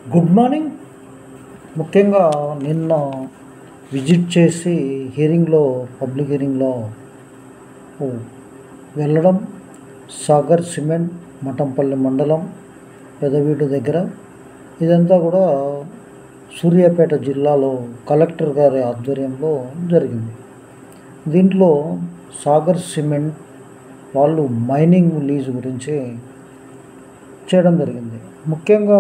good morning ముఖ్యంగా నిన్న visit చేసి హియరింగ్లో పబ్లిక్ హియరింగ్లో వెళ్ళడం సాగర్ సిమెంట్ మఠంపల్లి మండలం పెదవీడు దగ్గర ఇదంతా కూడా సూర్యాపేట జిల్లాలో కలెక్టర్ గారి ఆధ్వర్యంలో జరిగింది దీంట్లో సాగర్ సిమెంట్ వాళ్ళు మైనింగ్ లీజ్ గురించి చేయడం జరిగింది ముఖ్యంగా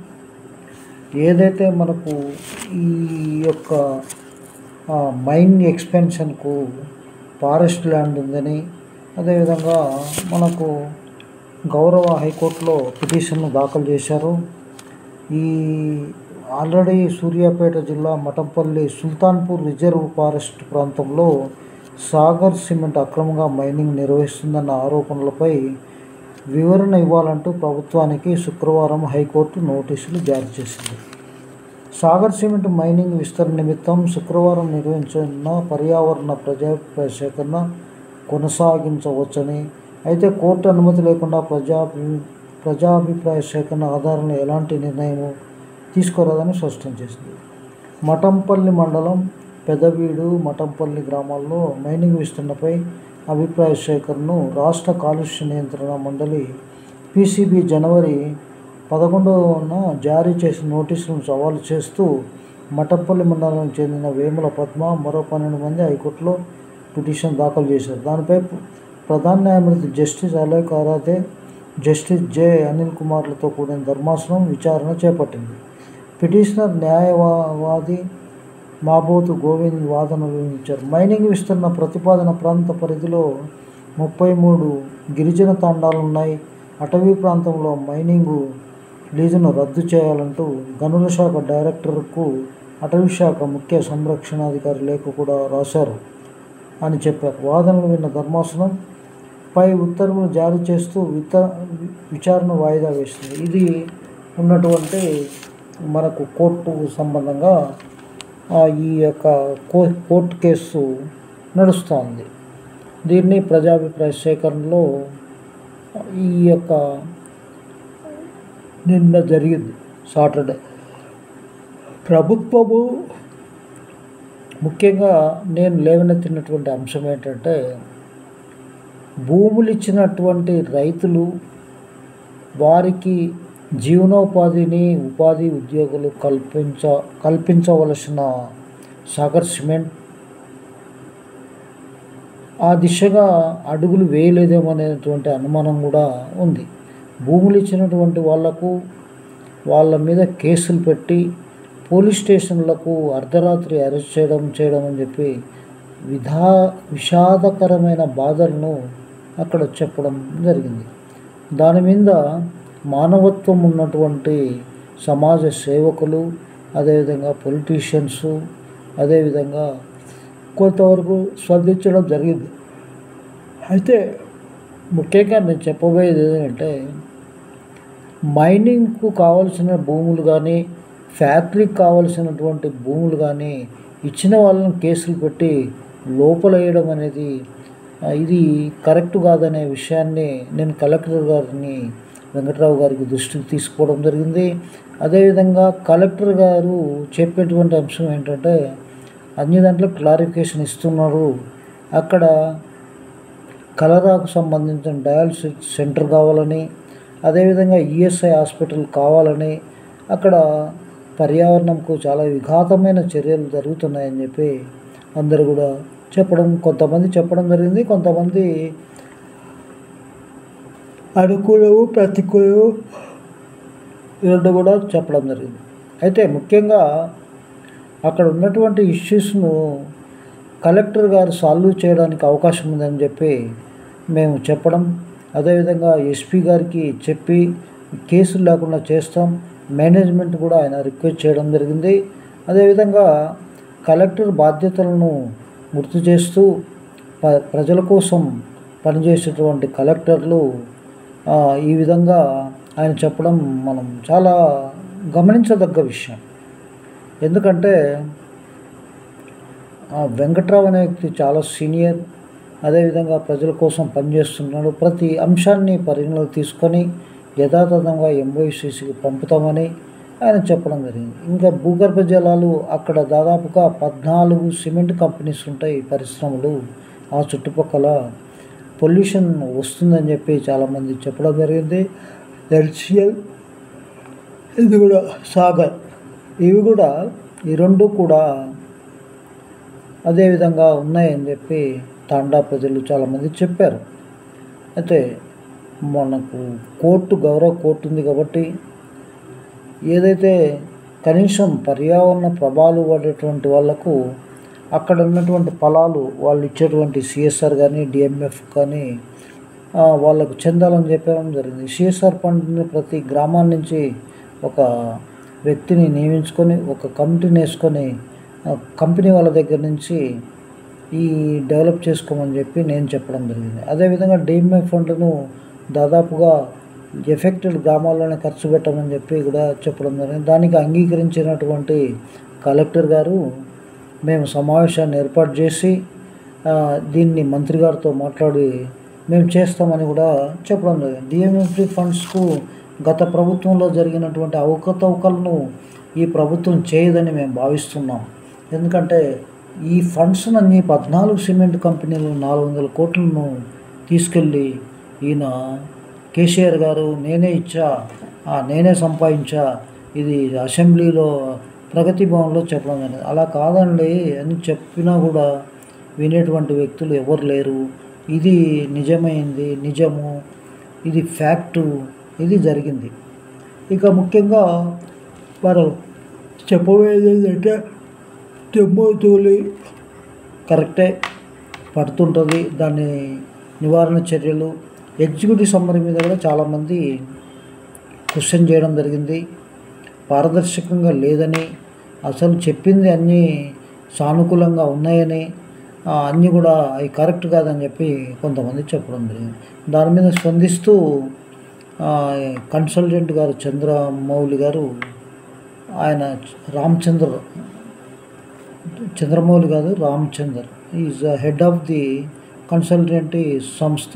ఏదైతే మనకు ఈ యొక్క ఆ, మైన్ ఎక్స్పెన్షన్కు ఫారెస్ట్ ల్యాండ్ ఉందని అదేవిధంగా మనకు గౌరవ హైకోర్టులో పిటిషన్ను దాఖలు చేశారు ఈ ఆల్రెడీ సూర్యాపేట జిల్లా మఠంపల్లి సుల్తాన్పూర్ రిజర్వ్ ఫారెస్ట్ ప్రాంతంలో సాగర్ సిమెంట్ అక్రమంగా మైనింగ్ నిర్వహిస్తుందన్న ఆరోపణలపై వివరణ ఇవ్వాలంటూ ప్రభుత్వానికి శుక్రవారం హైకోర్టు నోటీసులు జారీ చేసింది సాగర్ సిమెంట్ మైనింగ్ విస్తరణ నిమిత్తం శుక్రవారం నిర్వహించిన పర్యావరణ ప్రజాభిప్రాయ సేకరణ కొనసాగించవచ్చని అయితే కోర్టు అనుమతి లేకుండా ప్రజా ప్రజాభిప్రాయ సేకరణ ఆధారంగా ఎలాంటి నిర్ణయం తీసుకోరాదని స్పష్టం చేసింది మఠంపల్లి మండలం పెదవీడు మఠంపల్లి గ్రామాల్లో మైనింగ్ విస్తరణపై అభిప్రాయ సేకరణను రాష్ట్ర కాలుష్య నియంత్రణ మండలి పీసీబీ జనవరి పదకొండవన జారీ చేసిన నోటీసులను సవాలు చేస్తూ మఠంపల్లి మండలానికి చెందిన వేముల పద్మ మరో పన్నెండు మంది హైకోర్టులో పిటిషన్ దాఖలు చేశారు దానిపై ప్రధాన న్యాయమూర్తి జస్టిస్ అలయ్ కారాదే జస్టిస్ జె అనిల్ కుమార్లతో కూడిన ధర్మాసనం విచారణ చేపట్టింది పిటిషనర్ న్యాయవాది మాబోతు గోవింద్ వాదనలు వినిపించారు మైనింగ్ విస్తరణ ప్రతిపాదన ప్రాంత పరిధిలో ముప్పై మూడు గిరిజన తాండాలు ఉన్నాయి అటవీ ప్రాంతంలో మైనింగ్ లీజును రద్దు చేయాలంటూ గనుల శాఖ డైరెక్టర్కు అటవీ శాఖ ముఖ్య సంరక్షణాధికారి లేఖ కూడా రాశారు అని చెప్పారు వాదనలు విన్న ధర్మాసనం పై ఉత్తర్వులు జారీ చేస్తూ విత విచారణ వాయిదా వేసింది ఇది ఉన్నటువంటి మనకు కోర్టు సంబంధంగా ఆ, ఈ యొక్క కో కోర్టు కేసు నడుస్తోంది దీన్ని ప్రజాభిప్రాయ సేకరణలో ఈ యొక్క నిన్న జరిగింది సాటర్డే ప్రభుత్వము ముఖ్యంగా నేను లేవనెత్తినటువంటి అంశం ఏంటంటే భూములు ఇచ్చినటువంటి రైతులు వారికి జీవనోపాధిని ఉపాధి ఉద్యోగులు కల్పించ కల్పించవలసిన సాగర్ సిమెంట్ ఆ దిశగా అడుగులు వేయలేదేమో అనేటువంటి అనుమానం కూడా ఉంది భూములు ఇచ్చినటువంటి వాళ్లకు వాళ్ళ మీద కేసులు పెట్టి పోలీస్ స్టేషన్లకు అర్ధరాత్రి అరెస్ట్ చేయడం చేయడం అని చెప్పి విధా విషాదకరమైన బాధలను అక్కడ చెప్పడం జరిగింది దాని మీద మానవత్వం ఉన్నటువంటి సమాజ సేవకులు అదేవిధంగా పొలిటీషియన్స్ అదేవిధంగా కొంతవరకు స్పందించడం జరిగింది అయితే ముఖ్యంగా నేను చెప్పబోయేది ఏంటంటే మైనింగ్కు కావలసిన భూములు కానీ ఫ్యాక్టరీకి కావలసినటువంటి భూములు కానీ ఇచ్చిన వాళ్ళని కేసులు పెట్టి లోపలేయడం అనేది ఆ, ఇది కరెక్ట్ కాదనే విషయాన్ని నేను కలెక్టర్ గారిని వెంకట్రావు గారికి దృష్టికి తీసుకోవడం జరిగింది అదేవిధంగా కలెక్టర్ గారు చెప్పేటువంటి అంశం ఏంటంటే అన్ని దాంట్లో క్లారిఫికేషన్ ఇస్తున్నారు అక్కడ కలరాకు సంబంధించిన డయాలసిస్ సెంటర్ కావాలని అదేవిధంగా ఈఎస్ఐ హాస్పిటల్ కావాలని అక్కడ పర్యావరణంకు చాలా విఘాతమైన చర్యలు జరుగుతున్నాయని చెప్పి అందరూ కూడా చెప్పడం కొంతమంది చెప్పడం జరిగింది కొంతమంది అనుకూలము ప్రతికూలము రెండు కూడా చెప్పడం జరిగింది అయితే ముఖ్యంగా అక్కడ ఉన్నటువంటి ఇష్యూస్ను కలెక్టర్ గారు సాల్వ్ చేయడానికి అవకాశం ఉందని చెప్పి మేము చెప్పడం అదేవిధంగా ఎస్పీ గారికి చెప్పి కేసులు లేకుండా చేస్తాం మేనేజ్మెంట్ కూడా ఆయన రిక్వెస్ట్ చేయడం జరిగింది అదేవిధంగా కలెక్టర్ బాధ్యతలను గుర్తు చేస్తూ ప ప్రజల కోసం పనిచేసేటువంటి కలెక్టర్లు ఆ, ఈ విధంగా ఆయన చెప్పడం మనం చాలా గమనించదగ్గ విషయం ఎందుకంటే ఆ వెంకట్రావు అనే వ్యక్తి చాలా సీనియర్ అదేవిధంగా ప్రజల కోసం పనిచేస్తున్నాడు ప్రతి అంశాన్ని పరిగణలోకి తీసుకొని యథాతథంగా ఎంఓఈసీసీకి పంపుతామని ఆయన చెప్పడం జరిగింది ఇంకా భూగర్భ జలాలు అక్కడ దాదాపుగా పద్నాలుగు సిమెంట్ కంపెనీస్ ఉంటాయి పరిశ్రమలు ఆ చుట్టుపక్కల పొల్యూషన్ వస్తుందని చెప్పి చాలామంది చెప్పడం జరిగింది ఎల్సిఎల్ ఇది కూడా సాగర్ ఇవి కూడా ఈ రెండు కూడా అదేవిధంగా ఉన్నాయని చెప్పి తాండా ప్రజలు చాలామంది చెప్పారు అయితే మనకు కోర్టు గౌరవ కోర్టు ఉంది కాబట్టి ఏదైతే కనీసం పర్యావరణ ప్రభావాలు పడేటువంటి వాళ్ళకు అక్కడ ఉన్నటువంటి ఫలాలు వాళ్ళు ఇచ్చేటువంటి సిఎస్ఆర్ కానీ డిఎంఎఫ్ కానీ ఆ, వాళ్ళకు చెందాలని చెప్పడం జరిగింది సిఎస్ఆర్ ఫండ్ని ప్రతి గ్రామాల నుంచి ఒక వ్యక్తిని నియమించుకొని ఒక కమిటీని వేసుకొని ఆ, కంపెనీ వాళ్ళ దగ్గర నుంచి ఈ డెవలప్ చేసుకోమని చెప్పి నేను చెప్పడం జరిగింది అదేవిధంగా డిఎంఎఫ్ ఫండ్ను దాదాపుగా ఎఫెక్టెడ్ గ్రామాల్లోనే ఖర్చు పెట్టమని చెప్పి కూడా చెప్పడం జరిగింది దానికి అంగీకరించినటువంటి కలెక్టర్ గారు మేము సమావేశాన్ని ఏర్పాటు చేసి ఆ, దీన్ని మంత్రి గారితో మాట్లాడి మేము చేస్తామని కూడా చెప్పడం జరిగింది డిఎంఎఫ్డి ఫండ్స్కు గత ప్రభుత్వంలో జరిగినటువంటి అవకతవకలను ఈ ప్రభుత్వం చేయదని మేము భావిస్తున్నాం ఎందుకంటే ఈ ఫండ్స్ అన్ని పద్నాలుగు సిమెంట్ కంపెనీలు నాలుగు వందల కోట్లను తీసుకెళ్ళి ఈయన కేసీఆర్ గారు నేనే ఇచ్చా ఆ, నేనే సంపాదించా ఇది అసెంబ్లీలో ప్రగతి భవన్లో చెప్పడం జరిగింది అలా కాదండి అని చెప్పినా కూడా వినేటువంటి వ్యక్తులు ఎవరు లేరు ఇది నిజమైంది నిజము ఇది ఫ్యాక్టు ఇది జరిగింది ఇక ముఖ్యంగా వారు చెప్పబోయేది ఏంటంటే తెమ్మతోలి కరెక్టే పడుతుంటుంది దాన్ని నివారణ చర్యలు ఎగ్జిక్యూటివ్ సమ్మరీ మీద కూడా చాలామంది క్వశ్చన్ చేయడం జరిగింది పారదర్శకంగా లేదని అసలు చెప్పింది అన్నీ సానుకూలంగా ఉన్నాయని ఆ, అన్నీ కూడా అవి కరెక్ట్ కాదని చెప్పి కొంతమంది చెప్పడం జరిగింది దాని మీద స్పందిస్తూ ఆ, కన్సల్టెంట్ గారు చంద్రమౌళి గారు ఆయన రామచంద్ర చంద్రమౌళి కాదు Ramachander is head of the consultant సంస్థ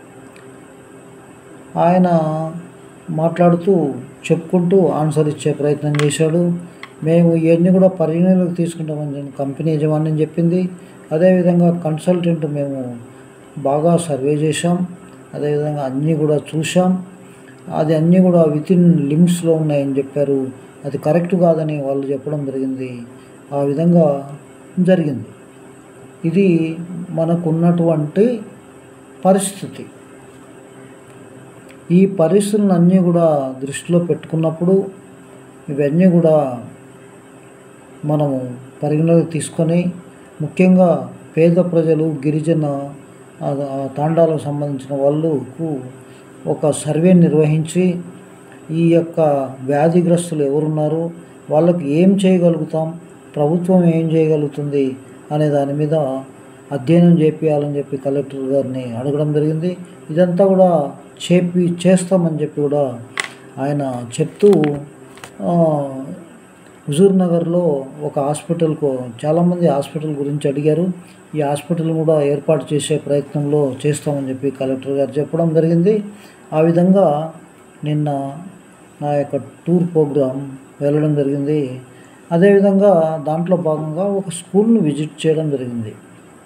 ఆయన మాట్లాడుతూ చెప్పుకుంటూ ఆన్సర్ ఇచ్చే ప్రయత్నం చేశాడు మేము ఇవన్నీ కూడా పరిగణలోకి తీసుకుంటామని చెప్పి కంపెనీ యజమాని చెప్పింది అదేవిధంగా కన్సల్టెంట్ మేము బాగా సర్వే చేశాం అదేవిధంగా అన్నీ కూడా చూసాం అది అన్నీ కూడా విత్ ఇన్ లిమిట్స్లో ఉన్నాయని చెప్పారు అది కరెక్ట్ కాదని వాళ్ళు చెప్పడం జరిగింది ఆ విధంగా జరిగింది ఇది మనకున్నటువంటి పరిస్థితి ఈ పరిస్థితులను అన్నీ కూడా దృష్టిలో పెట్టుకున్నప్పుడు ఇవన్నీ కూడా మనము పరిగణలోకి తీసుకొని ముఖ్యంగా పేద ప్రజలు గిరిజన ఆ, ఆ తాండాలకు సంబంధించిన వాళ్ళకు ఒక సర్వే నిర్వహించి ఈ యొక్క వ్యాధిగ్రస్తులు ఎవరున్నారు వాళ్ళకి ఏం చేయగలుగుతాం ప్రభుత్వం ఏం చేయగలుగుతుంది అనే దాని మీద అధ్యయనం చేపియాలని చెప్పి కలెక్టర్ గారిని అడగడం జరిగింది ఇదంతా కూడా చేపి చేస్తామని చెప్పి కూడా ఆయన చెప్తూ ఆ, హుజూర్ నగర్లో ఒక హాస్పిటల్కు చాలామంది హాస్పిటల్ గురించి అడిగారు ఈ హాస్పిటల్ కూడా ఏర్పాటు చేసే ప్రయత్నంలో చేస్తామని చెప్పి కలెక్టర్ గారు చెప్పడం జరిగింది ఆ విధంగా నిన్న నా యొక్క టూర్ ప్రోగ్రాం వెళ్ళడం జరిగింది అదేవిధంగా దాంట్లో భాగంగా ఒక స్కూల్ను విజిట్ చేయడం జరిగింది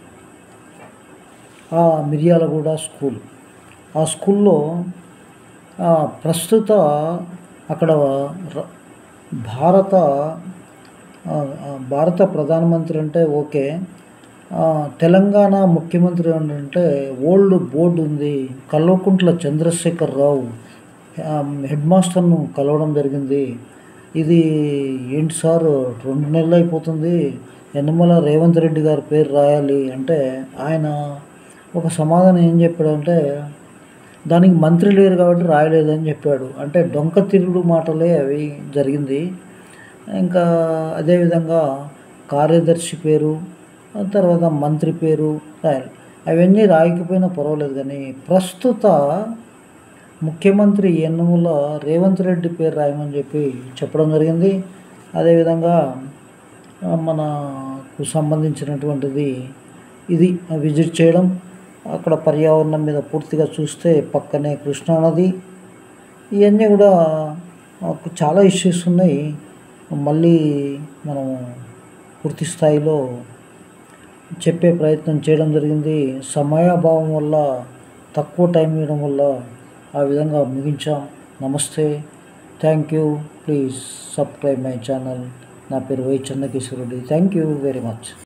ఆ మిర్యాలగూడ స్కూల్ ఆ స్కూల్లో ఆ, ప్రస్తుత అక్కడ ర- భారత ఆ, ఆ, భారత ప్రధానమంత్రి అంటే ఓకే ఆ, తెలంగాణ ముఖ్యమంత్రి అంటే ఓల్డ్ బోర్డు ఉంది కల్వకుంట్ల చంద్రశేఖర్ రావు ఆ, హెడ్ మాస్టర్ను కలవడం జరిగింది ఇది ఏంటి సార్ రెండు నెలలు అయిపోతుంది యనమల రేవంత్ రెడ్డి గారి పేరు రాయాలి అంటే ఆయన ఒక సమాధానం ఏం చెప్పాడంటే దానికి మంత్రి లేరు కాబట్టి రాయలేదని చెప్పాడు అంటే డొంక తిరుగుడు మాటలే అవి జరిగింది ఇంకా అదేవిధంగా కార్యదర్శి పేరు ఆ తర్వాత మంత్రి పేరు రాయాలి అవన్నీ రాయకపోయినా పర్వాలేదు కానీ ప్రస్తుత ముఖ్యమంత్రి యనమల రేవంత్ రెడ్డి పేరు రాయమని చెప్పి చెప్పడం జరిగింది అదేవిధంగా ఆ, మనకు సంబంధించినటువంటిది ఇది విజిట్ చేయడం అక్కడ పర్యావరణం మీద పూర్తిగా చూస్తే పక్కనే కృష్ణానది ఇవన్నీ కూడా మాకు చాలా ఇష్యూస్ ఉన్నాయి మళ్ళీ మనం పూర్తి స్థాయిలో చెప్పే ప్రయత్నం చేయడం జరిగింది సమయాభావం వల్ల తక్కువ టైం ఇవ్వడం వల్ల ఆ విధంగా ముగించాం నమస్తే thank you please subscribe my channel నా పేరు వై చెన్నకేశ్వరుడి థ్యాంక్ యూ వెరీ మచ్